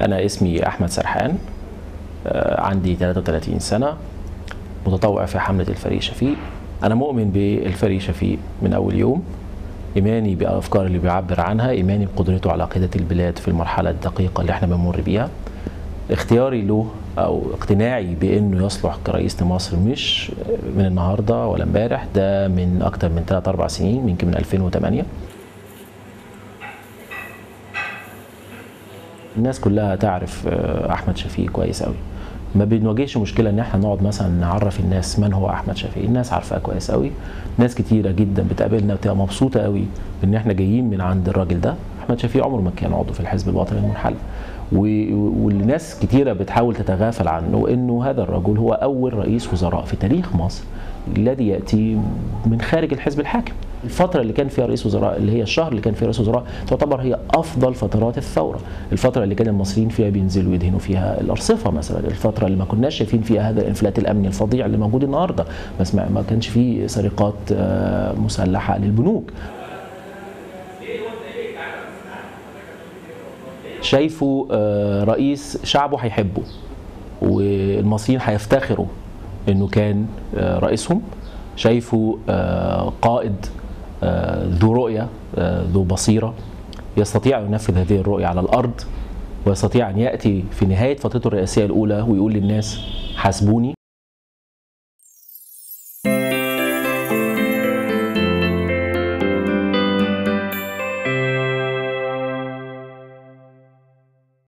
أنا اسمي أحمد سرحان آه، عندي 33 سنة متطوع في حملة الفريق شفيق أنا مؤمن بالفريق شفيق من أول يوم إيماني بالأفكار اللي بيعبر عنها إيماني بقدرته على قيادة البلاد في المرحلة الدقيقة اللي احنا بنمر بيها اختياري له أو اقتناعي بأنه يصلح كرئيس لمصر مش من النهاردة ولا امبارح ده من أكتر من 3 4 سنين يمكن من 2008 الناس كلها تعرف آه، احمد شفيق كويس قوي ما بنواجهش مشكله ان احنا نقعد مثلا نعرف الناس من هو احمد شفيق الناس عارفاه كويس قوي ناس كتيره جدا بتقابلنا بتبقى مبسوطه قوي ان احنا جايين من عند الراجل ده احمد شفيق عمره ما كان عضو في الحزب الوطني المنحل و- والناس كتيره بتحاول تتغافل عنه انه هذا الرجل هو اول رئيس وزراء في تاريخ مصر الذي ياتي من خارج الحزب الحاكم الفترة اللي كان فيها رئيس وزراء اللي هي الشهر اللي كان فيه رئيس وزراء تعتبر هي أفضل فترات الثورة، الفترة اللي كان المصريين فيها بينزلوا يدهنوا فيها الأرصفة مثلا، الفترة اللي ما كناش شايفين فيها هذا الانفلات الأمني الفظيع اللي موجود النهاردة، بس ما ما كانش فيه سرقات آه، مسلحة للبنوك. شايفه آه، رئيس شعبه هيحبه والمصريين هيفتخروا انه كان آه، رئيسهم شايفه آه، قائد آه، ذو رؤيه آه، ذو بصيره يستطيع ان ينفذ هذه الرؤيه على الارض ويستطيع ان ياتي في نهايه فترته الرئاسيه الاولى ويقول للناس حاسبوني